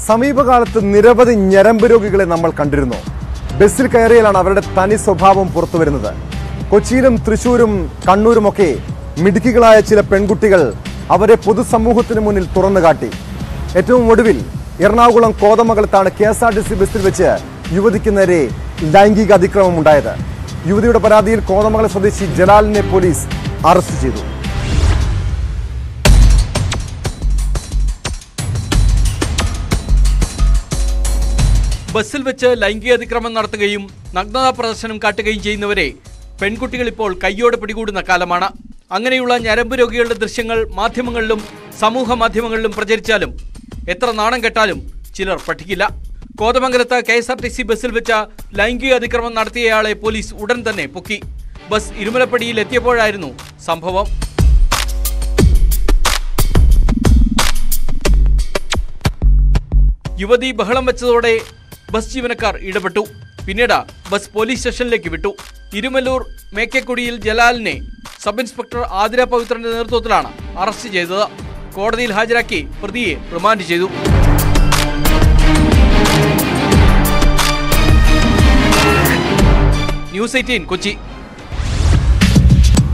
സമീപകാലത്ത് നിരവധി ഞരമ്പ് രോഗികളെ നമ്മൾ കണ്ടിരുന്നു ബസ്സിൽ കയറിയാലാണ് അവരുടെ തനി സ്വഭാവം പുറത്തു വരുന്നത് കൊച്ചിയിലും തൃശൂരും കണ്ണൂരുമൊക്കെ മിടുക്കികളായ ചില പെൺകുട്ടികൾ അവരെ പൊതുസമൂഹത്തിന് മുന്നിൽ തുറന്നു കാട്ടി ഏറ്റവും ഒടുവിൽ എറണാകുളം കോതമംഗലത്താണ് K S R T C ബസ്സിൽ വെച്ച് യുവതിക്ക് നേരെ ലൈംഗിക അതിക്രമം ഉണ്ടായത് യുവതിയുടെ പരാതിയിൽ കോതമംഗലം സ്വദേശി ജലാലിനെ പോലീസ് അറസ്റ്റ് ചെയ്തു ബസ്സിൽ വെച്ച് ലൈംഗിക അതിക്രമം നടത്തുകയും നഗ്നതാ പ്രദർശനം കാട്ടുകയും ചെയ്യുന്നവരെ പെൺകുട്ടികൾ ഇപ്പോൾ കയ്യോടെ പിടികൂടുന്ന കാലമാണ് അങ്ങനെയുള്ള ഞരമ്പ് രോഗികളുടെ ദൃശ്യങ്ങൾ മാധ്യമങ്ങളിലും സമൂഹ മാധ്യമങ്ങളിലും പ്രചരിച്ചാലും എത്ര നാണം കെട്ടാലും ചിലർ പഠിക്കില്ല കോതമംഗലത്ത് K S R T C ബസ്സിൽ വെച്ച ലൈംഗിക അതിക്രമം നടത്തിയയാളെ പോലീസ് ഉടൻ തന്നെ പൊക്കി ബസ് ഇരുമലപ്പടിയിൽ എത്തിയപ്പോഴായിരുന്നു സംഭവം യുവതി ബഹളം വെച്ചതോടെ ബസ് ജീവനക്കാർ ഇടപെട്ടു പിന്നീട് ബസ് പോലീസ് സ്റ്റേഷനിലേക്ക് വിട്ടു ഇരുമല്ലൂർ മേക്കേക്കുടിയിൽ ജലാലിനെ സബ് ഇൻസ്പെക്ടർ ആതിര പവിത്രന്റെ നേതൃത്വത്തിലാണ് അറസ്റ്റ് ചെയ്തത് കോടതിയിൽ ഹാജരാക്കി പ്രതിയെ റിമാൻഡ് ചെയ്തു ന്യൂസ് എയ്റ്റീൻ കൊച്ചി